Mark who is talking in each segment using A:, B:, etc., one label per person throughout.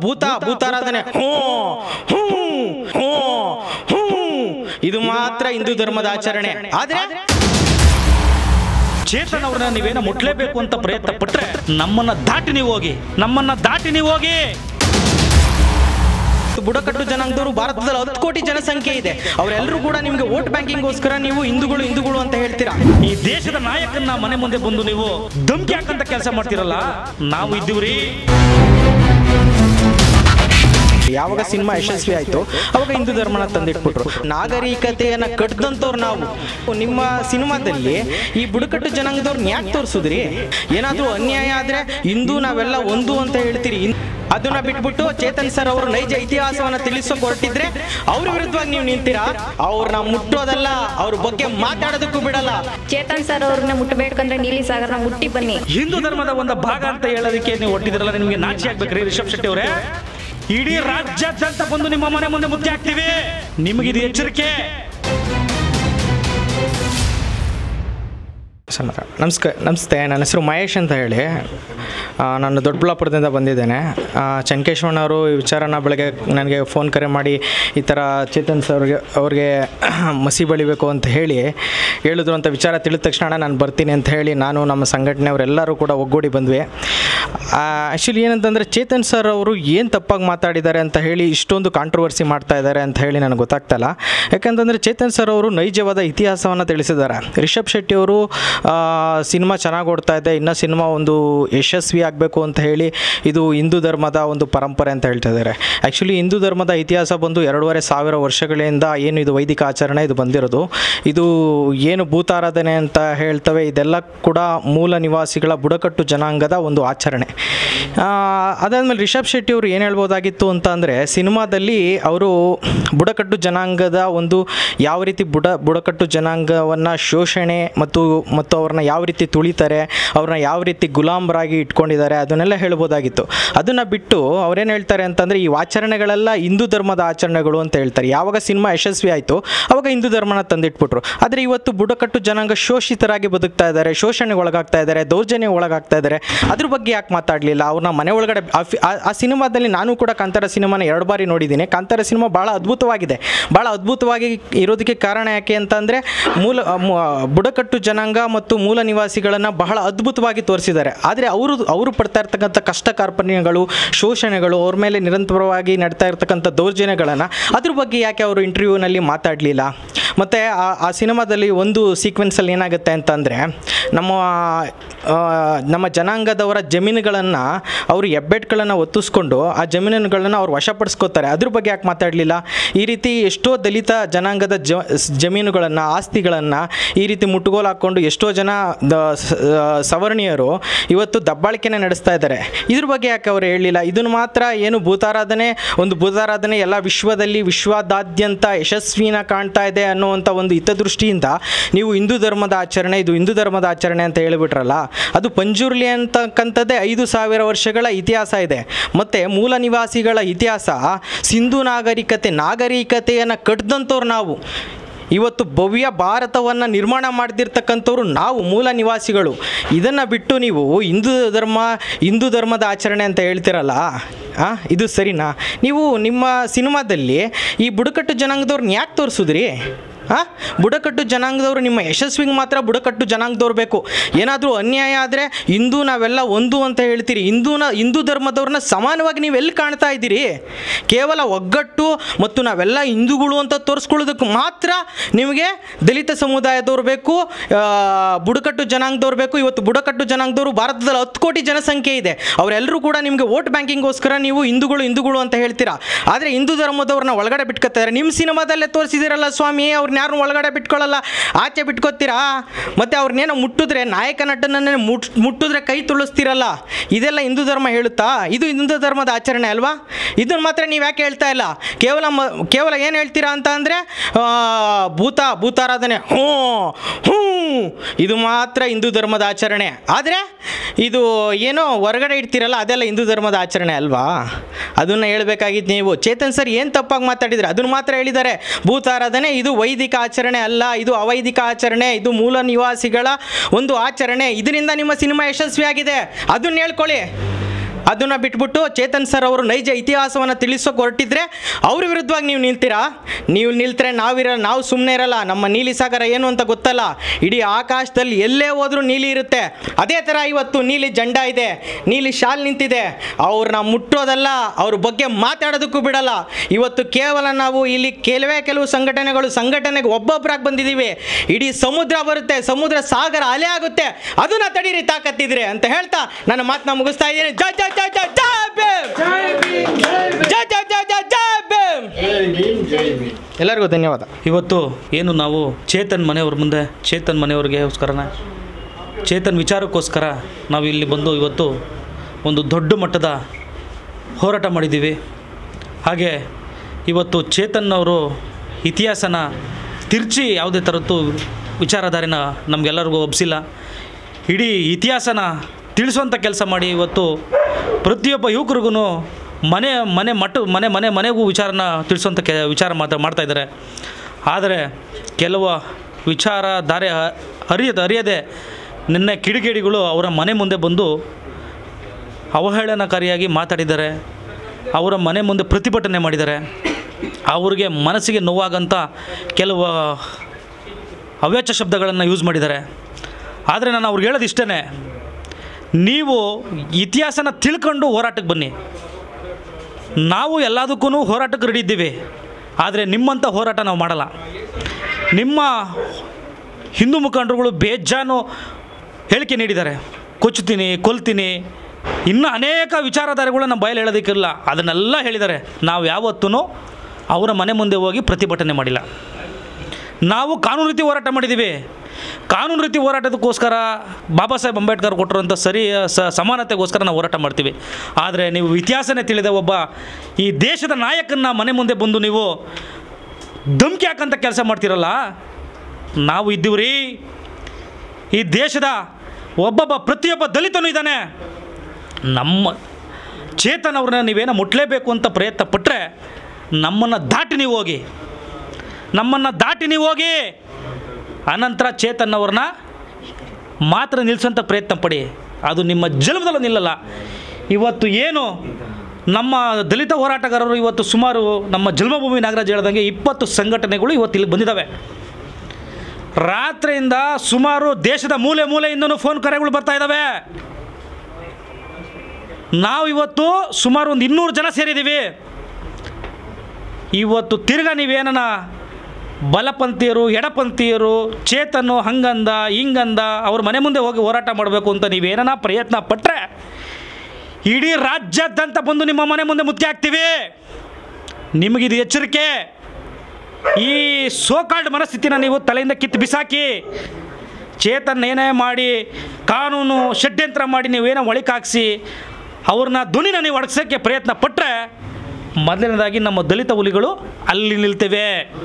A: ಭೂತ ಭೂತಾರಾಧನೆ ಹ್ಞೂ ಹ್ಞೂ ಹ್ಞೂ ಹ್ಞೂ ಇದು ಮಾತ್ರ ಹಿಂದೂ ಧರ್ಮದ ಆಚರಣೆ ಆದ್ರೆ
B: ಚೇತನ್ ಅವ್ರನ್ನ ನೀವೇನೋ ಮುಟ್ಲೇಬೇಕು ಅಂತ ಪ್ರಯತ್ನ ಪಟ್ರೆ ನಮ್ಮನ್ನ ದಾಟಿ ನೀವು ಹೋಗಿ ನಮ್ಮನ್ನ ದಾಟಿ ನೀವು ಹೋಗಿ
A: ಬುಡಕಟ್ಟು ಜನಾಂಗದವರು ಭಾರತದಲ್ಲಿ ಹತ್ತು ಕೋಟಿ ಜನಸಂಖ್ಯೆ ಇದೆ ಅವರೆಲ್ಲರೂ ಕೂಡ ನಿಮ್ಗೆ ವೋಟ್ ಬ್ಯಾಂಕಿಂಗ್ಗೋಸ್ಕರ ನೀವು ಹಿಂದೂಗಳು ಹಿಂದೂಗಳು ಅಂತ ಹೇಳ್ತೀರಾ
B: ಈ ದೇಶದ ನಾಯಕನ್ನ ಮನೆ ಮುಂದೆ ಬಂದು ನೀವು ಧಮ್ಕಿ ಹಾಕಂತ ಕೆಲಸ ಮಾಡ್ತಿರಲ್ಲ ನಾವು ಇದ್ದೀವ್ರಿ
A: ಯಾವಾಗ ಸಿನಿಮಾ ಯಶಸ್ವಿ ಆಯ್ತು ಅವಾಗ ಹಿಂದೂ ಧರ್ಮನ ತಂದಿಟ್ಬಿಟ್ರು ನಾಗರಿಕತೆಯನ್ನ ಕಟ್ಟದಂತವ್ರು ನಾವು ನಿಮ್ಮ ಸಿನಿಮಾದಲ್ಲಿ ಈ ಬುಡಕಟ್ಟು ಜನಾಂಗದವ್ರನ್ನ ಯಾಕೆ ತೋರಿಸಿದ್ರಿ ಏನಾದ್ರೂ ಅನ್ಯಾಯ ಆದ್ರೆ ಹಿಂದೂ ನಾವೆಲ್ಲ ಒಂದು ಅಂತ ಹೇಳ್ತೀರಿ ಇನ್- ಅದನ್ನ ಬಿಟ್ಬಿಟ್ಟು ಚೇತನ್ ಸರ್ ಅವರು ನೈಜ ಇತಿಹಾಸವನ್ನ ತಿಳಿಸೋಕೆ ಹೊರಟಿದ್ರೆ ಅವ್ರ ವಿರುದ್ಧವಾಗಿ ನೀವು ನಿಂತೀರಾ ಅವ್ರನ್ನ ಮುಟ್ಟೋದಲ್ಲ ಅವ್ರ ಬಗ್ಗೆ ಮಾತಾಡೋದಕ್ಕೂ ಬಿಡಲ್ಲ
C: ಚೇತನ್ ಸರ್ ಅವ್ರನ್ನ ಮುಟ್ಟಬೇಕಂದ್ರೆ ನೀಲಿ ಸಾಗರ್ನ ಮುಟ್ಟಿ ಬನ್ನಿ
B: ಹಿಂದೂ ಧರ್ಮದ ಒಂದು ಭಾಗ ಅಂತ ಹೇಳೋದಕ್ಕೆ ನೀವು ಹೊಟ್ಟಿದ್ರಲ್ಲ ನಿಮಗೆ ನಾಚಿ ಆಗ್ಬೇಕ್ರಿ ರಿಷಬ್ ಶೆಟ್ಟಿ ಅವರೇ ಇಡೀ ರಾಜ್ಯಾದ್ಯಂತ ಬಂದು ನಿಮ್ಮ ಮನೆ ಮುಂದೆ ಮುದ್ದೆ ಹಾಕ್ತೀವಿ ನಿಮಗಿದು ಎಚ್ಚರಿಕೆ
A: ಸರ್ ನಮಸ್ಕಾರ ನಮಸ್ತೆ ನನ್ನ ಹೆಸರು ಮಹೇಶ್ ಅಂತ ಹೇಳಿ ಆ, ನಾನು ದೊಡ್ಡಬಳ್ಳಾಪುರದಿಂದ ಬಂದಿದ್ದೇನೆ ಆ, ಚನ್ಕೇಶ್ವರನವರು ಈ ವಿಚಾರನ ಬೆಳಗ್ಗೆ ನನಗೆ ಫೋನ್ ಕರೆ ಮಾಡಿ ಈ ಥರ ಚೇತನ್ ಸರ್ಗೆ ಅವ್ರಿಗೆ ಮಸಿ ಬಳಿಬೇಕು ಅಂತ ಹೇಳಿ ಹೇಳಿದ್ರು ಅಂತ ವಿಚಾರ ತಿಳಿದ ತಕ್ಷಣ ನಾನು ಬರ್ತೀನಿ ಅಂತ ಹೇಳಿ ನಾನು ನಮ್ಮ ಸಂಘಟನೆಯವರೆಲ್ಲರೂ ಕೂಡ ಒಗ್ಗೂಡಿ ಬಂದ್ವಿ ಆ್ಯಕ್ಚುಲಿ ಏನಂತಂದರೆ ಚೇತನ್ ಸರ್ ಅವರು ಏನು ತಪ್ಪಾಗಿ ಮಾತಾಡಿದ್ದಾರೆ ಅಂತ ಹೇಳಿ ಇಷ್ಟೊಂದು ಕಾಂಟ್ರವರ್ಸಿ ಮಾಡ್ತಾ ಇದ್ದಾರೆ ಅಂತ ಹೇಳಿ ನನಗೆ ಗೊತ್ತಾಗ್ತಾಯಿಲ್ಲ ಯಾಕಂತಂದರೆ ಚೇತನ್ ಸರ್ ಅವರು ನೈಜವಾದ ಇತಿಹಾಸವನ್ನು ತಿಳಿಸಿದ್ದಾರೆ ರಿಷಬ್ ಶೆಟ್ಟಿ ಅವರು ಸಿನಿಮಾ ಚೆನ್ನಾಗಿ ಓಡ್ತಾ ಇದೆ ಇನ್ನು ಸಿನಿಮಾ ಒಂದು ಯಶಸ್ವಿ ಆಗಬೇಕು ಅಂತ ಹೇಳಿ ಇದು ಹಿಂದೂ ಧರ್ಮದ ಒಂದು ಪರಂಪರೆ ಅಂತ ಹೇಳ್ತಾ ಇದ್ದಾರೆ ಆ್ಯಕ್ಚುಲಿ ಹಿಂದೂ ಧರ್ಮದ ಇತಿಹಾಸ ಬಂದು ಎರಡೂವರೆ ಸಾವಿರ ವರ್ಷಗಳಿಂದ ಏನು ಇದು ವೈದಿಕ ಆಚರಣೆ ಇದು ಬಂದಿರೋದು ಇದು ಏನು ಭೂತಾರಾಧನೆ ಅಂತ ಹೇಳ್ತವೆ ಇದೆಲ್ಲ ಕೂಡ ಮೂಲ ನಿವಾಸಿಗಳ ಬುಡಕಟ್ಟು ಜನಾಂಗದ ಒಂದು ಆಚರಣೆ ಆ, ಅದಾದ್ಮೇಲೆ ರಿಷಬ್ ಶೆಟ್ಟಿ ಅವರು ಏನು ಹೇಳ್ಬೋದಾಗಿತ್ತು ಅಂತ ಅಂದರೆ ಸಿನಿಮಾದಲ್ಲಿ ಅವರು ಬುಡಕಟ್ಟು ಜನಾಂಗದ ಒಂದು ಯಾವ ರೀತಿ ಬುಡ ಬುಡಕಟ್ಟು ಜನಾಂಗವನ್ನು ಶೋಷಣೆ ಮತ್ತು ಮತ್ತು ಅವ್ರನ್ನ ಯಾವ ರೀತಿ ತುಳಿತಾರೆ ಅವ್ರನ್ನ ಯಾವ ರೀತಿ ಗುಲಾಮರಾಗಿ ಇಟ್ಕೊಂಡಿದ್ದಾರೆ ಅದನ್ನೆಲ್ಲ ಹೇಳ್ಬೋದಾಗಿತ್ತು ಅದನ್ನು ಬಿಟ್ಟು ಅವ್ರೇನು ಹೇಳ್ತಾರೆ ಅಂತಂದರೆ ಈ ಆಚರಣೆಗಳೆಲ್ಲ ಹಿಂದೂ ಧರ್ಮದ ಆಚರಣೆಗಳು ಅಂತ ಹೇಳ್ತಾರೆ ಯಾವಾಗ ಸಿನಿಮಾ ಯಶಸ್ವಿ ಆಯಿತು ಅವಾಗ ಹಿಂದೂ ಧರ್ಮನ ತಂದಿಟ್ಬಿಟ್ರು ಆದರೆ ಇವತ್ತು ಬುಡಕಟ್ಟು ಜನಾಂಗ ಶೋಷಿತರಾಗಿ ಬದುಕ್ತಾ ಇದ್ದಾರೆ ಶೋಷಣೆಗೆ ಒಳಗಾಗ್ತಾ ಇದ್ದಾರೆ ದೌರ್ಜನ್ಯ ಒಳಗಾಗ್ತಾ ಇದ್ದಾರೆ ಅದ್ರ ಬಗ್ಗೆ ಯಾಕೆ ಮಾತಾಡಲಿಲ್ಲ ಅವ್ರನ್ನ ಮನೆ ಒಳಗಡೆ ಆ ಫಿ- ಆ- ಆ ಸಿನಿಮಾದಲ್ಲಿ ನಾನು ಕೂಡ ಕಾಂತಾರ ಸಿನಿಮಾನ ಎರಡು ಬಾರಿ ನೋಡಿದ್ದೀನಿ ಕಾಂತಾರ ಸಿನಿಮಾ ಭಾಳ ಅದ್ಭುತವಾಗಿದೆ ಭಾಳ ಅದ್ಭುತವಾಗಿ ಇರೋದಕ್ಕೆ ಕಾರಣ ಯಾಕೆ ಅಂತಂದರೆ ಮೂಲ ಆ, ಮು- ಆ, ಬುಡಕಟ್ಟು ಜನಾಂಗ ಮತ್ತು ಮೂಲ ನಿವಾಸಿಗಳನ್ನು ಬಹಳ ಅದ್ಭುತವಾಗಿ ತೋರಿಸಿದ್ದಾರೆ ಆದರೆ ಅವರು ಅವರು ಪಡ್ತಾ ಇರ್ತಕ್ಕಂಥ ಕಷ್ಟ ಕಾರ್ಪಣ್ಯಗಳು ಶೋಷಣೆಗಳು ಅವ್ರ ಮೇಲೆ ನಿರಂತರವಾಗಿ ನಡ್ತಾ ಇರ್ತಕ್ಕಂಥ ದೌರ್ಜನ್ಯಗಳನ್ನು ಅದ್ರ ಬಗ್ಗೆ ಯಾಕೆ ಅವರು ಇಂಟರ್ವ್ಯೂನಲ್ಲಿ ಮಾತಾಡಲಿಲ್ಲ ಮತ್ತು ಆ ಆ ಸಿನಿಮಾದಲ್ಲಿ ಒಂದು ಸೀಕ್ವೆನ್ಸಲ್ಲಿ ಏನಾಗುತ್ತೆ ಅಂತಂದರೆ ನಮ್ಮ ಆ, ನಮ್ಮ ಜನಾಂಗದವರ ಜಮೀನುಗಳನ್ನು ಅವರು ಹೆಬ್ಬೆಟ್ಗಳನ್ನು ಒತ್ತಿಸ್ಕೊಂಡು ಆ ಜಮೀನುಗಳನ್ನು ಅವ್ರು ವಶಪಡಿಸ್ಕೋತಾರೆ ಅದ್ರ ಬಗ್ಗೆ ಯಾಕೆ ಮಾತಾಡಲಿಲ್ಲ ಈ ರೀತಿ ಎಷ್ಟೋ ದಲಿತ ಜನಾಂಗದ ಜ ಜಮೀನುಗಳನ್ನು ಆಸ್ತಿಗಳನ್ನು ಈ ರೀತಿ ಮುಟ್ಟುಗೋಲು ಹಾಕ್ಕೊಂಡು ಎಷ್ಟೋ ಜನ ದ ಸ- ಆ, ಸವರ್ಣೀಯರು ಇವತ್ತು ದಬ್ಬಾಳಿಕೆನ ನಡೆಸ್ತಾ ಇದ್ದಾರೆ ಇದ್ರ ಬಗ್ಗೆ ಯಾಕೆ ಅವರು ಹೇಳಲಿಲ್ಲ ಇದನ್ನು ಮಾತ್ರ ಏನು ಭೂತಾರಾಧನೆ ಒಂದು ಭೂತಾರಾಧನೆ ಎಲ್ಲ ವಿಶ್ವದಲ್ಲಿ ವಿಶ್ವದಾದ್ಯಂತ ಯಶಸ್ವಿನ ಕಾಣ್ತಾ ಇದೆ ಅನ್ನುವಂಥ ಒಂದು ಹಿತದೃಷ್ಟಿಯಿಂದ ನೀವು ಹಿಂದೂ ಧರ್ಮದ ಆಚರಣೆ ಇದು ಹಿಂದೂ ಧರ್ಮದ ಆಚರಣೆ ಅಂತ ಹೇಳಿಬಿಟ್ರಲ್ಲ ಅದು ಪಂಜುರ್ಲಿ ಅಂತಕ್ಕಂಥದ್ದೇ ಐದು ಸಾವಿರ ವರ್ಷಗಳ ಇತಿಹಾಸ ಇದೆ ಮತ್ತು ಮೂಲ ನಿವಾಸಿಗಳ ಇತಿಹಾಸ ಸಿಂಧು ನಾಗರಿಕತೆ ನಾಗರಿಕತೆಯನ್ನು ಕಟ್ಟಿದಂಥವ್ರು ನಾವು ಇವತ್ತು ಭವ್ಯ ಭಾರತವನ್ನು ನಿರ್ಮಾಣ ಮಾಡ್ತಿರ್ತಕ್ಕಂಥವ್ರು ನಾವು ಮೂಲ ನಿವಾಸಿಗಳು ಇದನ್ನು ಬಿಟ್ಟು ನೀವು ಹಿಂದೂ ಧರ್ಮ ಹಿಂದೂ ಧರ್ಮದ ಆಚರಣೆ ಅಂತ ಹೇಳ್ತಿರಲ್ಲ ಆ, ಇದು ಸರಿನಾ ನೀವು ನಿಮ್ಮ ಸಿನಿಮಾದಲ್ಲಿ ಈ ಬುಡಕಟ್ಟು ಜನಾಂಗದವ್ರನ್ನ ಯಾಕೆ ತೋರಿಸಿದ್ರಿ ಹಾಂ ಬುಡಕಟ್ಟು ಜನಾಂಗದವರು ನಿಮ್ಮ ಯಶಸ್ವಿಗೆ ಮಾತ್ರ ಬುಡಕಟ್ಟು ಜನಾಂಗದವ್ರು ಬೇಕು ಏನಾದರೂ ಅನ್ಯಾಯ ಆದರೆ ಹಿಂದೂ ನಾವೆಲ್ಲ ಒಂದು ಅಂತ ಹೇಳ್ತೀರಿ ಹಿಂದೂನ ಹಿಂದೂ ಧರ್ಮದವ್ರನ್ನ ಸಮಾನವಾಗಿ ನೀವು ಎಲ್ಲಿ ಕಾಣ್ತಾ ಇದ್ದೀರಿ ಕೇವಲ ಒಗ್ಗಟ್ಟು ಮತ್ತು ನಾವೆಲ್ಲ ಹಿಂದೂಗಳು ಅಂತ ತೋರಿಸ್ಕೊಳ್ಳೋದಕ್ಕೆ ಮಾತ್ರ ನಿಮಗೆ ದಲಿತ ಸಮುದಾಯದವ್ರು ಬೇಕು ಆ, ಬುಡಕಟ್ಟು ಜನಾಂಗದವ್ರು ಬೇಕು ಇವತ್ತು ಬುಡಕಟ್ಟು ಜನಾಂಗದವರು ಭಾರತದಲ್ಲಿ ಹತ್ತು ಕೋಟಿ ಜನಸಂಖ್ಯೆ ಇದೆ ಅವರೆಲ್ಲರೂ ಕೂಡ ನಿಮಗೆ ವೋಟ್ ಬ್ಯಾಂಕಿಂಗ್ಗೋಸ್ಕರ ನೀವು ಹಿಂದೂಗಳು ಹಿಂದೂಗಳು ಅಂತ ಹೇಳ್ತೀರಾ ಆದರೆ ಹಿಂದೂ ಧರ್ಮದವ್ರನ್ನ ಒಳಗಡೆ ಬಿಟ್ಕೊತಾರೆ ನಿಮ್ಮ ಸಿನಿಮಾದಲ್ಲೇ ತೋರಿಸಿದಿರಲ್ಲ ಸ್ವಾಮಿ ಅವ್ರನ್ನ ಯಾರನ್ನೂ ಒಳಗಡೆ ಬಿಟ್ಕೊಳ್ಳಲ್ಲ ಆಚೆ ಬಿಟ್ಕೋತೀರಾ ಮತ್ತು ಅವ್ರನ್ನೇನೋ ಮುಟ್ಟಿದ್ರೆ ನಾಯಕ ನಟನನ್ನೇ ಮುಟ್ ಮುಟ್ಟಿದ್ರೆ ಕೈ ತುಳಿಸ್ತೀರಲ್ಲ ಇದೆಲ್ಲ ಹಿಂದೂ ಧರ್ಮ ಹೇಳುತ್ತಾ ಇದು ಹಿಂದೂ ಧರ್ಮದ ಆಚರಣೆ ಅಲ್ವಾ ಇದನ್ನು ಮಾತ್ರ ನೀವು ಯಾಕೆ ಹೇಳ್ತಾ ಇಲ್ಲ ಕೇವಲ ಮ ಕೇವಲ ಏನು ಹೇಳ್ತೀರಾ ಅಂತ ಅಂದರೆ ಭೂತ ಭೂತಾರಾಧನೆ ಹ್ಞೂ ಹ್ಞೂ ಇದು ಮಾತ್ರ ಹಿಂದೂ ಧರ್ಮದ ಆಚರಣೆ ಆದರೆ ಇದು ಏನೋ ಹೊರಗಡೆ ಇಡ್ತೀರಲ್ಲ ಅದೆಲ್ಲ ಹಿಂದೂ ಧರ್ಮದ ಆಚರಣೆ ಅಲ್ವಾ ಅದನ್ನು ಹೇಳ್ಬೇಕಾಗಿತ್ತು ನೀವು ಚೇತನ್ ಸರ್ ಏನು ತಪ್ಪಾಗಿ ಮಾತಾಡಿದ್ರೆ ಅದನ್ನು ಮಾತ್ರ ಹೇಳಿದ್ದಾರೆ ಭೂತಾರಾಧನೆ ಇದು ವೈದಿಕ ಆಚರಣೆ ಅಲ್ಲ ಇದು ಅವೈದಿಕ ಆಚರಣೆ ಇದು ಮೂಲ ನಿವಾಸಿಗಳ ಒಂದು ಆಚರಣೆ ಇದರಿಂದ ನಿಮ್ಮ ಸಿನಿಮಾ ಯಶಸ್ವಿಯಾಗಿದೆ ಅದನ್ನು ಹೇಳ್ಕೊಳ್ಳಿ ಅದನ್ನು ಬಿಟ್ಬಿಟ್ಟು ಚೇತನ್ ಸರ್ ಅವರು ನೈಜ ಇತಿಹಾಸವನ್ನು ತಿಳಿಸೋಕೆ ಹೊರಟಿದ್ರೆ ಅವ್ರ ವಿರುದ್ಧವಾಗಿ ನೀವು ನಿಲ್ತೀರಾ ನೀವು ನಿಲ್ತರೆ ನಾವಿರ ನಾವು ಸುಮ್ಮನೆ ಇರಲ್ಲ ನಮ್ಮ ನೀಲಿ ಸಾಗರ ಏನು ಅಂತ ಗೊತ್ತಲ್ಲ ಇಡೀ ಆಕಾಶದಲ್ಲಿ ಎಲ್ಲೇ ಹೋದ್ರೂ ನೀಲಿ ಇರುತ್ತೆ ಅದೇ ಥರ ಇವತ್ತು ನೀಲಿ ಜಂಡ ಇದೆ ನೀಲಿ ಶಾಲ್ ನಿಂತಿದೆ ಅವ್ರನ್ನ ಮುಟ್ಟೋದಲ್ಲ ಅವ್ರ ಬಗ್ಗೆ ಮಾತಾಡೋದಕ್ಕೂ ಬಿಡಲ್ಲ ಇವತ್ತು ಕೇವಲ ನಾವು ಇಲ್ಲಿ ಕೆಲವೇ ಕೆಲವು ಸಂಘಟನೆಗಳು ಸಂಘಟನೆಗೆ ಒಬ್ಬೊಬ್ಬರಾಗಿ ಬಂದಿದ್ದೀವಿ ಇಡೀ ಸಮುದ್ರ ಬರುತ್ತೆ ಸಮುದ್ರ ಸಾಗರ ಅಲೆ ಆಗುತ್ತೆ ಅದನ್ನ ತಡೀರಿ ತಾಕತ್ತಿದ್ರೆ ಅಂತ ಹೇಳ್ತಾ ನನ್ನ ಮಾತನ್ನ ಮುಗಿಸ್ತಾ ಇದ್ದೀನಿ ಜೈ ಜೈ ಜೈ ಜೈ ಜೈ ಭೀಮ್ ಜೈ ಜೈ ಜೈ ಜೈ ಜೈ ಭೀಮ್ ಎಲ್ಲರಿಗೂ ಧನ್ಯವಾದ
B: ಇವತ್ತು ಏನು ನಾವು ಚೇತನ್ ಮನೆಯವ್ರ ಮುಂದೆ ಚೇತನ್ ಮನೆಯವ್ರಿಗೆಗೋಸ್ಕರನ ಚೇತನ್ ವಿಚಾರಕ್ಕೋಸ್ಕರ ನಾವು ಇಲ್ಲಿ ಬಂದು ಇವತ್ತು ಒಂದು ದೊಡ್ಡ ಮಟ್ಟದ ಹೋರಾಟ ಮಾಡಿದ್ದೀವಿ ಹಾಗೆ ಇವತ್ತು ಚೇತನ್ ಅವರು ಇತಿಹಾಸನ ತಿರ್ಚಿ ಯಾವುದೇ ಥರದ್ದು ವಿಚಾರಧಾರೆನ ನಮಗೆಲ್ಲರಿಗೂ ಒಪ್ಸಿಲ್ಲ ಇಡೀ ಇತಿಹಾಸನ ತಿಳಿಸುವಂಥ ಕೆಲಸ ಮಾಡಿ ಇವತ್ತು ಪ್ರತಿಯೊಬ್ಬ ಯುವಕರಿಗೂ ಮನೆ ಮನೆ ಮಟ್ಟ ಮನೆ ಮನೆ ಮನೆಗೂ ವಿಚಾರನ ತಿಳಿಸುವಂಥ ಕೆ ವಿಚಾರ ಮಾತ್ರ ಮಾಡ್ತಾ ಇದ್ದಾರೆ ಆದರೆ ಕೆಲವು ವಿಚಾರ ದಾರೆ ಅರಿಯದ ಅರಿಯದೆ ನಿನ್ನೆ ಕಿಡಿಗೇಡಿಗಳು ಅವರ ಮನೆ ಮುಂದೆ ಬಂದು ಅವಹೇಳನಕಾರಿಯಾಗಿ ಮಾತಾಡಿದ್ದಾರೆ ಅವರ ಮನೆ ಮುಂದೆ ಪ್ರತಿಭಟನೆ ಮಾಡಿದ್ದಾರೆ ಅವ್ರಿಗೆ ಮನಸ್ಸಿಗೆ ನೋವಾಗಂಥ ಕೆಲವು ಅವ್ಯಾಚ ಶಬ್ದಗಳನ್ನು ಯೂಸ್ ಮಾಡಿದ್ದಾರೆ ಆದರೆ ನಾನು ಅವ್ರಿಗೆ ಹೇಳೋದು ಇಷ್ಟೇ ನೀವು ಇತಿಹಾಸನ ತಿಳ್ಕೊಂಡು ಹೋರಾಟಕ್ಕೆ ಬನ್ನಿ ನಾವು ಎಲ್ಲದಕ್ಕೂ ಹೋರಾಟಕ್ಕೆ ರೆಡಿ ಇದ್ದೀವಿ ಆದರೆ ನಿಮ್ಮಂಥ ಹೋರಾಟ ನಾವು ಮಾಡಲ್ಲ ನಿಮ್ಮ ಹಿಂದೂ ಮುಖಂಡರುಗಳು ಬೇಜಾನು ಹೇಳಿಕೆ ನೀಡಿದ್ದಾರೆ ಕೊಚ್ಚುತ್ತೀನಿ ಕೊಲ್ತೀನಿ ಇನ್ನೂ ಅನೇಕ ವಿಚಾರಧಾರೆಗಳು ನಮ್ಮ ಬಯಲು ಹೇಳೋದಕ್ಕಿಲ್ಲ ಅದನ್ನೆಲ್ಲ ಹೇಳಿದ್ದಾರೆ ನಾವು ಯಾವತ್ತೂ ಅವರ ಮನೆ ಮುಂದೆ ಹೋಗಿ ಪ್ರತಿಭಟನೆ ಮಾಡಿಲ್ಲ ನಾವು ಕಾನೂನು ರೀತಿ ಹೋರಾಟ ಮಾಡಿದ್ದೀವಿ ಕಾನೂನು ರೀತಿ ಹೋರಾಟದಕ್ಕೋಸ್ಕರ ಬಾಬಾ ಸಾಹೇಬ್ ಅಂಬೇಡ್ಕರ್ ಕೊಟ್ಟಿರುವಂಥ ಸರಿ ಸ ಸಮಾನತೆಗೋಸ್ಕರ ನಾವು ಹೋರಾಟ ಮಾಡ್ತೀವಿ ಆದರೆ ನೀವು ಇತಿಹಾಸನೇ ತಿಳಿದ ಒಬ್ಬ ಈ ದೇಶದ ನಾಯಕನ್ನ ಮನೆ ಮುಂದೆ ಬಂದು ನೀವು ಧಮ್ಕಿ ಹಾಕಂತ ಕೆಲಸ ಮಾಡ್ತೀರಲ್ಲ ನಾವು ಇದ್ದೀವ್ರಿ ಈ ದೇಶದ ಒಬ್ಬೊಬ್ಬ ಪ್ರತಿಯೊಬ್ಬ ದಲಿತನೂ ಇದ್ದಾನೆ ನಮ್ಮ ಚೇತನ್ ಅವ್ರನ್ನ ನೀವೇನೋ ಮುಟ್ಲೇಬೇಕು ಅಂತ ಪ್ರಯತ್ನ ಪಟ್ಟರೆ ನಮ್ಮನ್ನು ದಾಟಿ ನೀವು ಹೋಗಿ ನಮ್ಮನ್ನು ದಾಟಿ ನೀವು ಹೋಗಿ ಅನಂತರ ಚೇತನ್ ಅವ್ರನ್ನ ಮಾತ್ರ ನಿಲ್ಲಿಸೋಂಥ ಪ್ರಯತ್ನ ಪಡಿ ಅದು ನಿಮ್ಮ ಜನ್ಮದಲ್ಲೂ ನಿಲ್ಲಲ್ಲ ಇವತ್ತು ಏನು ನಮ್ಮ ದಲಿತ ಹೋರಾಟಗಾರರು ಇವತ್ತು ಸುಮಾರು ನಮ್ಮ ಜನ್ಮಭೂಮಿ ನಾಗರಾಜ್ ಹೇಳ್ದಂಗೆ ಇಪ್ಪತ್ತು ಸಂಘಟನೆಗಳು ಇವತ್ತು ಇಲ್ಲಿ ಬಂದಿದ್ದಾವೆ ರಾತ್ರಿಯಿಂದ ಸುಮಾರು ದೇಶದ ಮೂಲೆ ಮೂಲೆಯಿಂದನೂ ಫೋನ್ ಕರೆಗಳು ಬರ್ತಾ ಇದ್ದಾವೆ ನಾವು ಇವತ್ತು ಸುಮಾರು ಒಂದು ಇನ್ನೂರು ಜನ ಸೇರಿದ್ದೀವಿ ಇವತ್ತು ತಿರ್ಗಾ ನೀವೇನ ಬಲಪಂಥೀಯರು ಎಡಪಂಥೀಯರು ಚೇತನು ಹಂಗಂದ ಹಿಂಗಂದ ಅವ್ರ ಮನೆ ಮುಂದೆ ಹೋಗಿ ಹೋರಾಟ ಮಾಡಬೇಕು ಅಂತ ನೀವೇನ ಪ್ರಯತ್ನ ಪಟ್ಟರೆ ಇಡೀ ರಾಜ್ಯಾದ್ಯಂತ ಬಂದು ನಿಮ್ಮ ಮನೆ ಮುಂದೆ ಮುತ್ತಿ ಹಾಕ್ತೀವಿ ನಿಮಗಿದು ಎಚ್ಚರಿಕೆ ಈ ಸೋಕಾಲ್ಡ್ ಮನಸ್ಥಿತಿನ ನೀವು ತಲೆಯಿಂದ ಕಿತ್ತು ಬಿಸಾಕಿ ಚೇತನ್ ಏನೇ ಮಾಡಿ ಕಾನೂನು ಷಡ್ಯಂತ್ರ ಮಾಡಿ ನೀವೇನೋ ಒಳಿಕಾಕ್ಸಿ ಅವ್ರನ್ನ ಧ್ವನಿನ ನೀವು ಅಡಗಿಸೋಕ್ಕೆ ಪ್ರಯತ್ನ ಪಟ್ಟರೆ ಮೊದಲನೇದಾಗಿ ನಮ್ಮ ದಲಿತ ಹುಲಿಗಳು ಅಲ್ಲಿ ನಿಲ್ತೇವೆ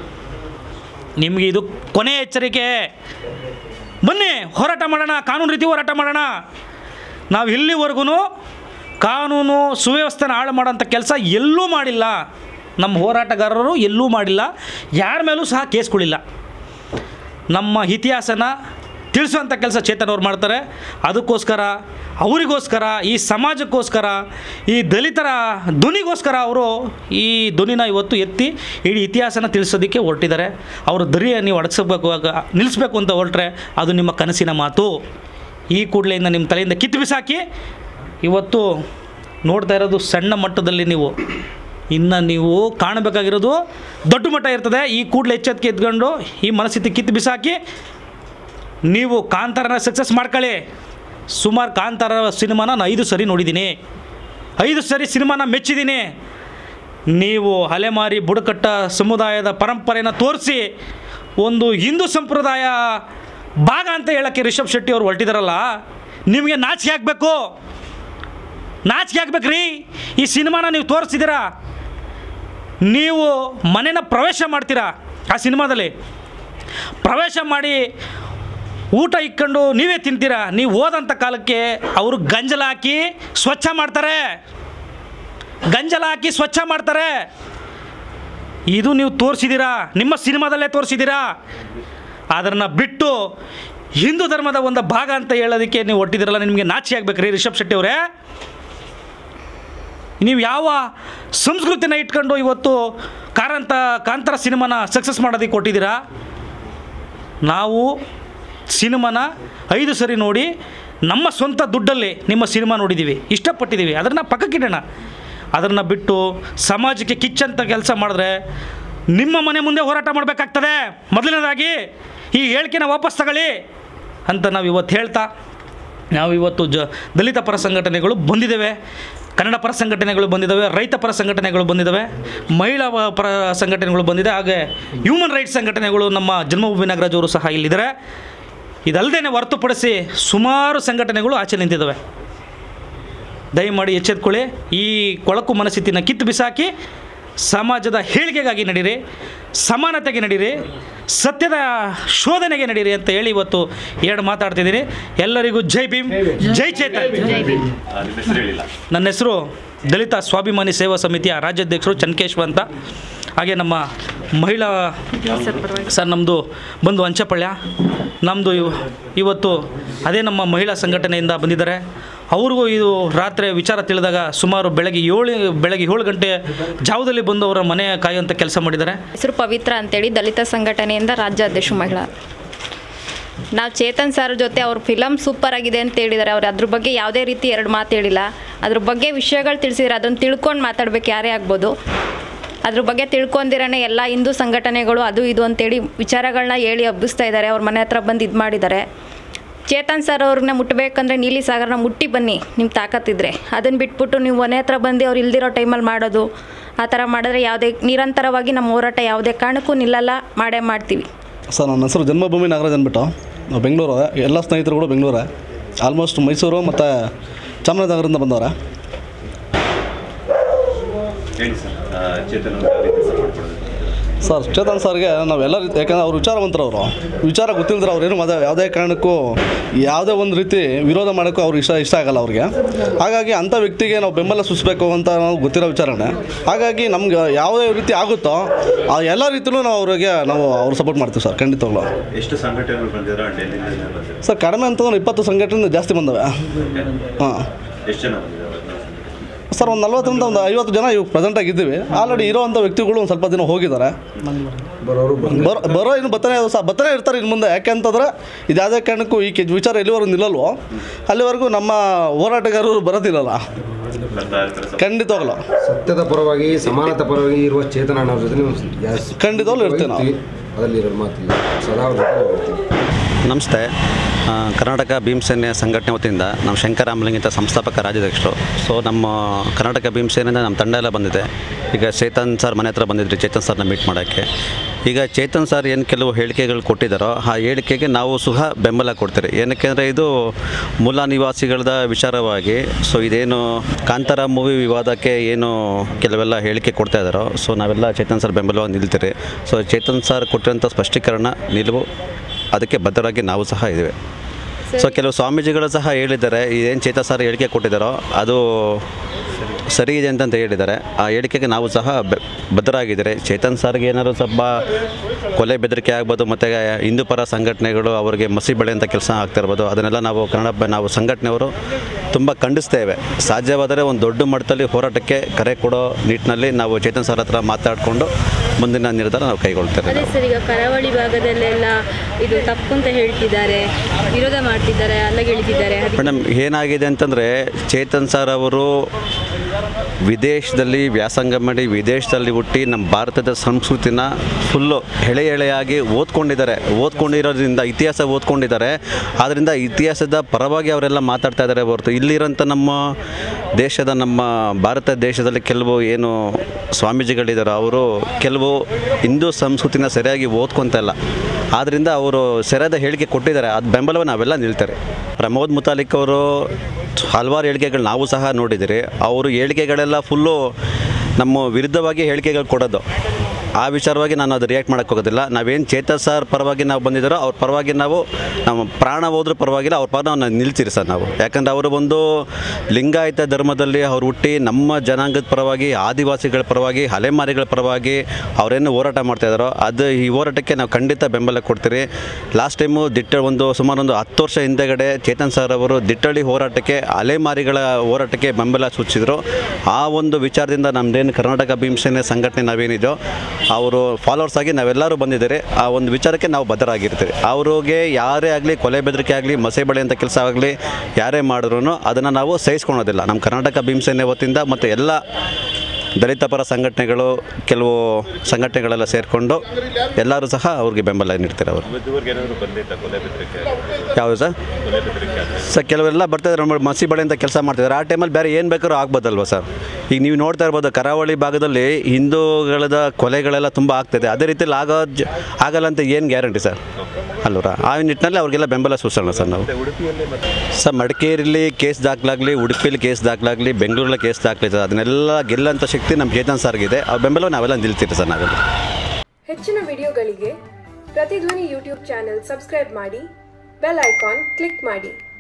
B: ನಿಮಗೆ ಇದು ಕೊನೆಯ ಎಚ್ಚರಿಕೆ ಬನ್ನಿ ಹೋರಾಟ ಮಾಡೋಣ ಕಾನೂನು ರೀತಿ ಹೋರಾಟ ಮಾಡೋಣ ನಾವು ಇಲ್ಲಿವರೆಗೂ ಕಾನೂನು ಸುವ್ಯವಸ್ಥೆನ ಹಾಳು ಮಾಡೋಂಥ ಕೆಲಸ ಎಲ್ಲೂ ಮಾಡಿಲ್ಲ ನಮ್ಮ ಹೋರಾಟಗಾರರು ಎಲ್ಲೂ ಮಾಡಿಲ್ಲ ಯಾರ ಮೇಲೂ ಸಹ ಕೇಸ್ಗಳಿಲ್ಲ ನಮ್ಮ ಇತಿಹಾಸನ ತಿಳಿಸುವಂಥ ಕೆಲಸ ಚೇತನ್ ಅವ್ರು ಮಾಡ್ತಾರೆ ಅದಕ್ಕೋಸ್ಕರ ಅವರಿಗೋಸ್ಕರ ಈ ಸಮಾಜಕ್ಕೋಸ್ಕರ ಈ ದಲಿತರ ಧ್ವನಿಗೋಸ್ಕರ ಅವರು ಈ ಧ್ವನಿನ ಇವತ್ತು ಎತ್ತಿ ಇಡೀ ಇತಿಹಾಸನ ತಿಳಿಸೋದಕ್ಕೆ ಹೊರಟಿದ್ದಾರೆ ಅವರು ದರಿಯ ನೀವು ಅಡಗಿಸಬೇಕು ನಿಲ್ಲಿಸ್ಬೇಕು ಅಂತ ಹೊರಟ್ರೆ ಅದು ನಿಮ್ಮ ಕನಸಿನ ಮಾತು ಈ ಕೂಡಲೆಯಿಂದ ನಿಮ್ಮ ತಲೆಯಿಂದ ಕಿತ್ತು ಬಿಸಾಕಿ ಇವತ್ತು ನೋಡ್ತಾ ಇರೋದು ಸಣ್ಣ ಮಟ್ಟದಲ್ಲಿ ನೀವು ಇನ್ನು ನೀವು ಕಾಣಬೇಕಾಗಿರೋದು ದೊಡ್ಡ ಮಟ್ಟ ಇರ್ತದೆ ಈ ಕೂಡಲೇ ಎಚ್ಚೆತ್ಕೆ ಎತ್ಕೊಂಡು ಈ ಮನಸ್ಥಿತಿ ಕಿತ್ತು ಬಿಸಾಕಿ ನೀವು ಕಾಂತಾರನ ಸಕ್ಸಸ್ ಮಾಡ್ಕೊಳ್ಳಿ ಸುಮಾರು ಕಾಂತಾರ ಸಿನಿಮಾನ ನಾನು ಐದು ಸರಿ ನೋಡಿದ್ದೀನಿ ಐದು ಸರಿ ಸಿನಿಮಾನ ಮೆಚ್ಚಿದ್ದೀನಿ ನೀವು ಅಲೆಮಾರಿ ಬುಡಕಟ್ಟ ಸಮುದಾಯದ ಪರಂಪರೆಯನ್ನು ತೋರಿಸಿ ಒಂದು ಹಿಂದೂ ಸಂಪ್ರದಾಯ ಭಾಗ ಅಂತ ಹೇಳೋಕ್ಕೆ ರಿಷಬ್ ಶೆಟ್ಟಿ ಅವ್ರು ಹೊರಟಿದಾರಲ್ಲ ನಿಮಗೆ ನಾಚಿಕೆ ಆಗಬೇಕು ನಾಚಿಕೆ ಆಗ್ಬೇಕ್ರಿ ಈ ಸಿನಿಮಾನ ನೀವು ತೋರಿಸ್ತಿದ್ದೀರಾ ನೀವು ಮನೆನ ಪ್ರವೇಶ ಮಾಡ್ತೀರಾ ಆ ಸಿನಿಮಾದಲ್ಲಿ ಪ್ರವೇಶ ಮಾಡಿ ಊಟ ಇಕ್ಕೊಂಡು ನೀವೇ ತಿಂತೀರಾ ನೀವು ಹೋದಂಥ ಕಾಲಕ್ಕೆ ಅವರು ಗಂಜಲ ಹಾಕಿ ಸ್ವಚ್ಛ ಮಾಡ್ತಾರೆ ಗಂಜಲ ಹಾಕಿ ಸ್ವಚ್ಛ ಮಾಡ್ತಾರೆ ಇದು ನೀವು ತೋರಿಸಿದ್ದೀರಾ ನಿಮ್ಮ ಸಿನಿಮಾದಲ್ಲೇ ತೋರಿಸಿದ್ದೀರಾ ಅದನ್ನು ಬಿಟ್ಟು ಹಿಂದೂ ಧರ್ಮದ ಒಂದು ಭಾಗ ಅಂತ ಹೇಳೋದಕ್ಕೆ ನೀವು ಹೊಟ್ಟಿದ್ದೀರಲ್ಲ ನಿಮಗೆ ನಾಚಿ ಆಗ್ಬೇಕ್ರಿ ರಿಷಬ್ ಶೆಟ್ಟಿ ಅವರೇ ನೀವು ಯಾವ ಸಂಸ್ಕೃತಿನ ಇಟ್ಕೊಂಡು ಇವತ್ತು ಕಾರಂತ ಕಾಂತಾರ ಸಿನಿಮಾನ ಸಕ್ಸಸ್ ಮಾಡೋದಕ್ಕೆ ಕೊಟ್ಟಿದ್ದೀರಾ ನಾವು ಸಿನಿಮಾನ ಐದು ಸರಿ ನೋಡಿ ನಮ್ಮ ಸ್ವಂತ ದುಡ್ಡಲ್ಲಿ ನಿಮ್ಮ ಸಿನಿಮಾ ನೋಡಿದ್ದೀವಿ ಇಷ್ಟಪಟ್ಟಿದ್ದೀವಿ ಅದನ್ನು ಪಕ್ಕಕ್ಕಿಡೋಣ ಅದನ್ನು ಬಿಟ್ಟು ಸಮಾಜಕ್ಕೆ ಕಿಚ್ಚಂತ ಕೆಲಸ ಮಾಡಿದ್ರೆ ನಿಮ್ಮ ಮನೆ ಮುಂದೆ ಹೋರಾಟ ಮಾಡಬೇಕಾಗ್ತದೆ ಮೊದಲನೇದಾಗಿ ಈ ಹೇಳಿಕೆನ ವಾಪಸ್ ತಗೊಳ್ಳಿ ಅಂತ ನಾವು ಇವತ್ತು ಹೇಳ್ತಾ ನಾವು ಇವತ್ತು ಜ ದಲಿತ ಪರ ಸಂಘಟನೆಗಳು ಬಂದಿದ್ದೇವೆ ಕನ್ನಡ ಪರ ಸಂಘಟನೆಗಳು ಬಂದಿದ್ದಾವೆ ರೈತ ಪರ ಸಂಘಟನೆಗಳು ಬಂದಿದ್ದಾವೆ ಮಹಿಳಾ ಪ- ಪರ ಸಂಘಟನೆಗಳು ಬಂದಿದೆ ಹಾಗೆ ಹ್ಯೂಮನ್ ರೈಟ್ಸ್ ಸಂಘಟನೆಗಳು ನಮ್ಮ ಜನ್ಮಭೂಮಿ ನಾಗರಾಜ್ ಅವರು ಸಹ ಇಲ್ಲಿದ್ದಾರೆ ಇದಲ್ಲದೆ ಹೊರತುಪಡಿಸಿ ಸುಮಾರು ಸಂಘಟನೆಗಳು ಆಚೆ ನಿಂತಿದ್ದಾವೆ ದಯಮಾಡಿ ಎಚ್ಚೆತ್ಕೊಳ್ಳಿ ಈ ಕೊಳಕು ಮನಸ್ಥಿತಿನ ಕಿತ್ತು ಬಿಸಾಕಿ ಸಮಾಜದ ಹೇಳಿಕೆಗಾಗಿ ನಡೀರಿ ಸಮಾನತೆಗೆ ನಡೀರಿ ಸತ್ಯದ ಶೋಧನೆಗೆ ನಡೀರಿ ಅಂತ ಹೇಳಿ ಇವತ್ತು ಎರಡು ಮಾತಾಡ್ತಿದ್ದೀನಿ ಎಲ್ಲರಿಗೂ ಜೈ ಭೀಮ್ ಜೈ ಚೇತನ್ ನನ್ನ ಹೆಸರು ದಲಿತ ಸ್ವಾಭಿಮಾನಿ ಸೇವಾ ಸಮಿತಿಯ ರಾಜ್ಯಾಧ್ಯಕ್ಷರು ಚನ್ಕೇಶ್ವ ಅಂತ ಹಾಗೆ ನಮ್ಮ ಮಹಿಳಾ ಸರ್ ನಮ್ಮದು ಬಂದು ಅಂಚಪಳ್ಯ ನಮ್ಮದು ಇವತ್ತು ಅದೇ ನಮ್ಮ ಮಹಿಳಾ ಸಂಘಟನೆಯಿಂದ ಬಂದಿದ್ದಾರೆ ಅವ್ರಿಗೂ ಇದು ರಾತ್ರಿ ವಿಚಾರ ತಿಳಿದಾಗ ಸುಮಾರು ಬೆಳಗ್ಗೆ ಏಳು ಬೆಳಗ್ಗೆ ಏಳು ಗಂಟೆ ಜಾವದಲ್ಲಿ ಬಂದು ಅವರ ಮನೆ ಕಾಯುವಂಥ ಕೆಲಸ ಮಾಡಿದ್ದಾರೆ
C: ಹೆಸರು ಪವಿತ್ರ ಅಂತೇಳಿ ದಲಿತ ಸಂಘಟನೆಯಿಂದ ರಾಜ್ಯಾಧ್ಯಕ್ಷ ಮಹಿಳಾ ನಾವು ಚೇತನ್ ಸರ್ ಜೊತೆ ಅವ್ರ ಫಿಲಮ್ ಸೂಪರ್ ಆಗಿದೆ ಅಂತ ಹೇಳಿದ್ದಾರೆ ಅವ್ರು ಅದ್ರ ಬಗ್ಗೆ ಯಾವುದೇ ರೀತಿ ಎರಡು ಮಾತು ಹೇಳಿಲ್ಲ ಅದ್ರ ಬಗ್ಗೆ ವಿಷಯಗಳು ತಿಳಿಸಿದ್ರೆ ಅದನ್ನು ತಿಳ್ಕೊಂಡು ಮಾತಾಡ್ಬೇಕು ಯಾರೇ ಆಗ್ಬೋದು ಅದ್ರ ಬಗ್ಗೆ ತಿಳ್ಕೊಂಡಿರನೇ ಎಲ್ಲ ಹಿಂದೂ ಸಂಘಟನೆಗಳು ಅದು ಇದು ಅಂತೇಳಿ ವಿಚಾರಗಳನ್ನ ಹೇಳಿ ಹಬ್ಬಿಸ್ತಾ ಇದ್ದಾರೆ ಅವ್ರ ಮನೆ ಹತ್ರ ಬಂದು ಇದು ಮಾಡಿದ್ದಾರೆ ಚೇತನ್ ಸರ್ ಅವ್ರನ್ನ ಮುಟ್ಟಬೇಕಂದ್ರೆ ನೀಲಿ ಸಾಗರನ ಮುಟ್ಟಿ ಬನ್ನಿ ನಿಮ್ಮ ತಾಕತ್ತಿದ್ರೆ ಅದನ್ನು ಬಿಟ್ಬಿಟ್ಟು ನೀವು ಮನೆ ಹತ್ರ ಬಂದು ಅವ್ರು ಇಲ್ದಿರೋ ಟೈಮಲ್ಲಿ ಮಾಡೋದು ಆ ಥರ ಮಾಡಿದ್ರೆ ಯಾವುದೇ ನಿರಂತರವಾಗಿ ನಮ್ಮ ಹೋರಾಟ ಯಾವುದೇ ಕಾರಣಕ್ಕೂ ನಿಲ್ಲಲ್ಲ ಮಾಡೇ ಮಾಡ್ತೀವಿ
D: ಸರ್ ನನ್ನ ಹೆಸರು ಜನ್ಮಭೂಮಿ ನಾಗರಾಜ್ ಅಂದ್ಬಿಟ್ಟು ನಾವು ಬೆಂಗಳೂರು ಎಲ್ಲ ಸ್ನೇಹಿತರು ಕೂಡ ಬೆಂಗಳೂರೇ ಆಲ್ಮೋಸ್ಟ್ ಮೈಸೂರು ಮತ್ತು ಚಾಮರಾಜನಗರದಿಂದ ಬಂದವರೆ
E: ಹೇಳಿ ಸರ್ ಆ, ಚೇತನ್ ಅವ್ರಿಗೆ ಯಾವ ರೀತಿ ಸಪೋರ್ಟ್ ಮಾಡೋದು
D: ಸರ್ ಚೇತನ್ ಸರ್ಗೆ ನಾವೆಲ್ಲ ರೀತಿ ಯಾಕಂದ್ರೆ ಅವ್ರು ವಿಚಾರವಂತರು ಅವರು ವಿಚಾರ ಗೊತ್ತಿಲ್ಲದ್ರೆ ಅವ್ರೇನು ಮದ ಯಾವುದೇ ಕಾರಣಕ್ಕೂ ಯಾವುದೇ ಒಂದು ರೀತಿ ವಿರೋಧ ಮಾಡೋಕ್ಕೂ ಅವ್ರಿಗೆ ಇಷ್ಟ ಇಷ್ಟ ಆಗಲ್ಲ ಅವ್ರಿಗೆ ಹಾಗಾಗಿ ಅಂಥ ವ್ಯಕ್ತಿಗೆ ನಾವು ಬೆಂಬಲ ಸೂಚಿಸಬೇಕು ಅಂತ ನಾವು ಗೊತ್ತಿರೋ ವಿಚಾರನೆ ಹಾಗಾಗಿ ನಮ್ಗೆ ಯಾವುದೇ ರೀತಿ ಆಗುತ್ತೋ ಆ ಎಲ್ಲ ರೀತಿಯಲ್ಲೂ ನಾವು ಅವ್ರಿಗೆ ನಾವು ಅವ್ರು ಸಪೋರ್ಟ್ ಮಾಡ್ತೀವಿ ಸರ್ ಖಂಡಿತವಾಗ್ಲೂ
E: ಎಷ್ಟು ಸಂಘಟನೆಗಳು ಬಂದಿರೋ ಡೆಲ್ಲಿಯಿಂದ ಬಂದಿರೋ
D: ಸರ್ ಕಡಿಮೆ ಅಂತಂದ್ರೆ ಇಪ್ಪತ್ತು ಸಂಘಟನೆ ಜಾಸ್ತಿ ಬಂದವೆ ಹಾಂ
E: ಎಷ್ಟು ಜನ ಬಂದಿದ್ದಾರೆ
D: ಸರ್ ಒಂದು ನಲ್ವತ್ತರಿಂದ ಒಂದು ಐವತ್ತು ಜನ ಇವಾಗ ಪ್ರೆಸೆಂಟಾಗಿ ಇದ್ದೀವಿ ಆಲ್ರೆಡಿ ಇರೋವಂಥ ವ್ಯಕ್ತಿಗಳು ಒಂದು ಸ್ವಲ್ಪ ದಿನ ಹೋಗಿದ್ದಾರೆ ಬರೋ ಬರೋ ಇನ್ನು ಬತ್ತನೇ ಸಹ ಬತ್ತನೇ ಇರ್ತಾರೆ ಇನ್ನು ಮುಂದೆ ಯಾಕೆ ಅಂತಂದ್ರೆ ಇದು ಯಾವುದೇ ಕಾರಣಕ್ಕೂ ಈ ಕೆ ವಿಚಾರ ಎಲ್ಲಿವರೆಗೂ ನಿಲ್ಲಲ್ವೋ ಅಲ್ಲಿವರೆಗೂ ನಮ್ಮ ಹೋರಾಟಗಾರರು ಬರೋದಿಲ್ಲಲ್ಲ
E: ಬರ್ತಾ ಇರ್ತಾರೆ ಸರ್
D: ಖಂಡಿತವಾಗಲ್ಲ
F: ಸತ್ಯದ ಪರವಾಗಿ ಸಮಾನತೆ ಪರವಾಗಿ ಇರುವ ಚೇತನ ಅನ್ನೋರ ಜೊತೆ ನೀವು ಜಾಸ್ತಿ
D: ಖಂಡಿತವಾಗ್ಲೂ ಇರ್ತೀವಿ ನಾವು.
F: ಅದರಲ್ಲಿ ಇರೋ ಮಾತಿಲ್ಲ ಸದಾ ಅವ್ರ ಜೊತೆ ನಾವು ಇರ್ತೀವಿ
G: ನಮಸ್ತೆ ಆ, ಕರ್ನಾಟಕ ಭೀಮಸೇನೆ ಸಂಘಟನೆ ವತಿಯಿಂದ ನಾವು ಶಂಕರ ರಾಮಲಿಂಗಿತ ಸಂಸ್ಥಾಪಕ ರಾಜ್ಯಾಧ್ಯಕ್ಷರು ಸೊ ನಮ್ಮ ಕರ್ನಾಟಕ ಭೀಮಸೇನೆಯಿಂದ ನಮ್ಮ ತಂಡ ಎಲ್ಲ ಬಂದಿದೆ ಈಗ ಚೇತನ್ ಸರ್ ಮನೆ ಹತ್ರ ಬಂದಿದ್ರಿ ಚೇತನ್ ಸರ್ನ ಮೀಟ್ ಮಾಡೋಕ್ಕೆ ಈಗ ಚೇತನ್ ಸರ್ ಏನು ಕೆಲವು ಹೇಳಿಕೆಗಳು ಕೊಟ್ಟಿದ್ದಾರೋ ಆ ಹೇಳಿಕೆಗೆ ನಾವು ಸುಹ ಬೆಂಬಲ ಕೊಡ್ತೀರಿ ಏನಕ್ಕೆ ಅಂದರೆ ಇದು ಮೂಲ ನಿವಾಸಿಗಳದ ವಿಚಾರವಾಗಿ ಸೊ ಇದೇನು ಕಾಂತಾರ ಮೂವಿ ವಿವಾದಕ್ಕೆ ಏನು ಕೆಲವೆಲ್ಲ ಹೇಳಿಕೆ ಕೊಡ್ತಾ ಇದ್ದಾರೋ ಸೊ ನಾವೆಲ್ಲ ಚೇತನ್ ಸರ್ ಬೆಂಬಲವಾಗಿ ನಿಲ್ತೀರಿ ಸೊ ಚೇತನ್ ಸರ್ ಕೊಟ್ಟಿರೋಂಥ ಸ್ಪಷ್ಟೀಕರಣ ನಿಲುವು ಅದಕ್ಕೆ ಬದ್ಧರಾಗಿ ನಾವು ಸಹ ಇದ್ದೇವೆ ಸೊ ಕೆಲವು ಸ್ವಾಮೀಜಿಗಳು ಸಹ ಹೇಳಿದ್ದಾರೆ ಏನು ಚೇತ ಸರ್ ಹೇಳಿಕೆ ಕೊಟ್ಟಿದ್ದಾರೋ ಅದು ಸರಿ ಇದೆ ಅಂತಂತ ಹೇಳಿದ್ದಾರೆ ಆ ಹೇಳಿಕೆಗೆ ನಾವು ಸಹ ಬೆ- ಬದ್ಧರಾಗಿದ್ದಾರೆ ಚೇತನ್ ಸರ್ಗೆ ಏನಾದ್ರು ಸ್ವಲ್ಪ ಕೊಲೆ ಬೆದರಿಕೆ ಆಗ್ಬೋದು ಮತ್ತು ಹಿಂದೂ ಪರ ಸಂಘಟನೆಗಳು ಅವರಿಗೆ ಮಸಿ ಬೆಳೆಯುವಂಥ ಕೆಲಸ ಆಗ್ತಾ ಇರ್ಬೋದು ಅದನ್ನೆಲ್ಲ ನಾವು ಕನ್ನಡ ಬ- ನಾವು ಸಂಘಟನೆಯವರು ತುಂಬ ಖಂಡಿಸ್ತೇವೆ ಸಾಧ್ಯವಾದರೆ ಒಂದು ದೊಡ್ಡ ಮಟ್ಟದಲ್ಲಿ ಹೋರಾಟಕ್ಕೆ ಕರೆ ಕೊಡೋ ನಿಟ್ಟಿನಲ್ಲಿ ನಾವು ಚೇತನ್ ಸರ್ ಹತ್ರ ಮಾತಾಡಿಕೊಂಡು ಮುಂದಿನ ನಿರ್ಧಾರ ನಾವು ಕೈಗೊಳ್ತೇವೆ
H: ಅದೇ ಸರ್ ಈಗ ಕರಾವಳಿ ಭಾಗದಲ್ಲೆಲ್ಲ ಇದು ತಪ್ಪು ಅಂತ ಹೇಳ್ತಿದ್ದಾರೆ ವಿರೋಧ ಮಾಡ್ತಿದ್ದಾರೆ ಅಲ್ಲಗೆಳಿತಿದ್ದಾರೆ ಅದಕ್ಕೆ
G: ಮೇಡಮ್ ಏನಾಗಿದೆ ಅಂತಂದರೆ ಚೇತನ್ ಸರ್ ಅವರು ವಿದೇಶದಲ್ಲಿ ವ್ಯಾಸಂಗ ಮಾಡಿ ವಿದೇಶದಲ್ಲಿ ಹುಟ್ಟಿ ನಮ್ಮ ಭಾರತದ ಸಂಸ್ಕೃತಿನ ಫುಲ್ಲು ಎಳೆ ಎಳೆಯಾಗಿ ಓದ್ಕೊಂಡಿದ್ದಾರೆ ಓದ್ಕೊಂಡಿರೋದ್ರಿಂದ ಇತಿಹಾಸ ಓದ್ಕೊಂಡಿದ್ದಾರೆ ಆದ್ದರಿಂದ ಇತಿಹಾಸದ ಪರವಾಗಿ ಅವರೆಲ್ಲ ಮಾತಾಡ್ತಾ ಇದ್ದಾರೆ ಹೊರತು ಇಲ್ಲಿರೋಂಥ ನಮ್ಮ ದೇಶದ ನಮ್ಮ ಭಾರತ ದೇಶದಲ್ಲಿ ಕೆಲವು ಏನು ಸ್ವಾಮೀಜಿಗಳಿದ್ದಾರೋ ಅವರು ಕೆಲವು ಹಿಂದೂ ಸಂಸ್ಕೃತಿನ ಸರಿಯಾಗಿ ಓದ್ಕೊತಾ ಇಲ್ಲ ಆದ್ದರಿಂದ ಅವರು ಸರಿಯಾದ ಹೇಳಿಕೆ ಕೊಟ್ಟಿದ್ದಾರೆ ಅದು ಬೆಂಬಲವನ್ನು ನಾವೆಲ್ಲ ನಿಲ್ತಾರೆ ಪ್ರಮೋದ್ ಮುತಾಲಿಕ್ ಅವರು ಹಲವಾರು ಹೇಳಿಕೆಗಳು ನಾವು ಸಹ ನೋಡಿದ್ದೀರಿ ಅವರು ಹೇಳಿಕೆಗಳೆಲ್ಲ ಫುಲ್ಲು ನಮ್ಮ ವಿರುದ್ಧವಾಗಿ ಹೇಳಿಕೆಗಳು ಕೊಡೋದು ಆ ವಿಚಾರವಾಗಿ ನಾನು ಅದು ರಿಯಾಕ್ಟ್ ಮಾಡೋಕ್ಕೆ ಹೋಗೋದಿಲ್ಲ ನಾವೇನು ಚೇತನ್ ಸರ್ ಪರವಾಗಿ ನಾವು ಬಂದಿದ್ದಾರೋ ಅವ್ರ ಪರವಾಗಿ ನಾವು ನಮ್ಮ ಪ್ರಾಣ ಹೋದ್ರೂ ಪರವಾಗಿಲ್ಲ ಅವ್ರ ಪರ ನಾವು ನಿಲ್ತೀರಿ ಸರ್ ನಾವು ಯಾಕಂದರೆ ಅವರು ಒಂದು ಲಿಂಗಾಯತ ಧರ್ಮದಲ್ಲಿ ಅವ್ರು ಹುಟ್ಟಿ ನಮ್ಮ ಜನಾಂಗದ ಪರವಾಗಿ ಆದಿವಾಸಿಗಳ ಪರವಾಗಿ ಅಲೆಮಾರಿಗಳ ಪರವಾಗಿ ಅವರೇನು ಹೋರಾಟ ಮಾಡ್ತಾ ಇದ್ದಾರೋ ಅದು ಈ ಹೋರಾಟಕ್ಕೆ ನಾವು ಖಂಡಿತ ಬೆಂಬಲ ಕೊಡ್ತೀರಿ ಲಾಸ್ಟ್ ಟೈಮು ದಿಟ್ಟ ಒಂದು ಸುಮಾರು ಒಂದು ಹತ್ತು ವರ್ಷ ಹಿಂದೆಗಡೆ ಚೇತನ್ ಸರ್ ಅವರು ದಿಟ್ಟಳ್ಳಿ ಹೋರಾಟಕ್ಕೆ ಅಲೆಮಾರಿಗಳ ಹೋರಾಟಕ್ಕೆ ಬೆಂಬಲ ಸೂಚಿಸಿದರು ಆ ಒಂದು ವಿಚಾರದಿಂದ ನಮ್ಮದೇನು ಕರ್ನಾಟಕ ಭೀಮಸೇನೆ ಸಂಘಟನೆ ನಾವೇನಿದೆಯೋ ಅವರು ಫಾಲೋವರ್ಸ್ ಆಗಿ ನಾವೆಲ್ಲರೂ ಬಂದಿದ್ದಾರೆ ಆ ಒಂದು ವಿಚಾರಕ್ಕೆ ನಾವು ಬದ್ಧರಾಗಿರ್ತೀವಿ ಅವ್ರಿಗೆ ಯಾರೇ ಆಗಲಿ ಕೊಲೆ ಬೆದರಿಕೆ ಆಗಲಿ ಮಸೆ ಬಳೆ ಅಂತ ಕೆಲಸ ಆಗಲಿ ಯಾರೇ ಮಾಡಿದ್ರು ಅದನ್ನು ನಾವು ಸಹಿಸ್ಕೊಳೋದಿಲ್ಲ ನಮ್ಮ ಕರ್ನಾಟಕ ಭೀಮಸೇನೆ ವತಿಯಿಂದ ಮತ್ತು ಎಲ್ಲ ದಲಿತ ಪರ ಸಂಘಟನೆಗಳು ಕೆಲವು ಸಂಘಟನೆಗಳೆಲ್ಲ ಸೇರಿಕೊಂಡು ಎಲ್ಲರೂ ಸಹ ಅವ್ರಿಗೆ ಬೆಂಬಲ ನೀಡ್ತಾರೆ ಅವರು
E: ಇದುವರೆಗೆ ಏನಾದರೂ ಬಂದಿತ್ತ ಕೊಲೆ ಬೆದರಿಕೆ
G: ಯಾವುದು ಸರ್
E: ಕೊಲೆ ಬೆದರಿಕೆ ಆದರೆ
G: ಸರ್ ಕೆಲವೆಲ್ಲ ಬರ್ತಾಯಿದ್ರು ನಮ್ಮ ಮಸಿ ಬಳೆ ಅಂತ ಕೆಲಸ ಮಾಡ್ತಿದ್ದಾರೆ ಆ ಟೈಮಲ್ಲಿ ಬೇರೆ ಏನು ಬೇಕಾದ್ರೂ ಆಗ್ಬೋದಲ್ವ ಸರ್ ಈಗ ನೀವು ನೋಡ್ತಾ ಇರ್ಬೋದು ಕರಾವಳಿ ಭಾಗದಲ್ಲಿ ಹಿಂದೂಗಳದ ಕೊಲೆಗಳೆಲ್ಲ ತುಂಬ ಆಗ್ತಿದೆ ಅದೇ ರೀತಿಯಲ್ಲಿ ಆಗೋ ಜ- ಆಗಲ್ಲ ಅಂತ ಏನು ಗ್ಯಾರಂಟಿ ಸರ್ ಅಲ್ವರ ಆ ನಿಟ್ಟಿನಲ್ಲಿ ಅವ್ರಿಗೆಲ್ಲ ಬೆಂಬಲ ಸೂಚಿಸೋಣ ಸರ್ ನಾವು ಸರ್ ಮಡಿಕೇರಿಲಿ ಕೇಸ್ ದಾಖಲಾಗಲಿ ಉಡುಪಿಲಿ ಕೇಸ್ ದಾಖಲಾಗಲಿ ಬೆಂಗಳೂರಲ್ಲಿ ಕೇಸ್ ದಾಖಲಿದೆ ಅದನ್ನೆಲ್ಲ ಗೆಲ್ಲಂಥ ಶಕ್ತಿ ನಮ್ಮ ಚೇತನ್ ಸರ್ಗಿದೆ ಆ ಬೆಂಬಲ ನಾವೆಲ್ಲ ನಿಲ್ತೀವಿ ಸರ್ ನಾವೆಲ್ಲ
I: ಹೆಚ್ಚಿನ ವಿಡಿಯೋಗಳಿಗೆ ಪ್ರತಿಧ್ವನಿ ಯೂಟ್ಯೂಬ್ ಚಾನೆಲ್ ಸಬ್ಸ್ಕ್ರೈಬ್ ಮಾಡಿ ಬೆಲ್ ಐಕಾನ್ ಕ್ಲಿಕ್ ಮಾಡಿ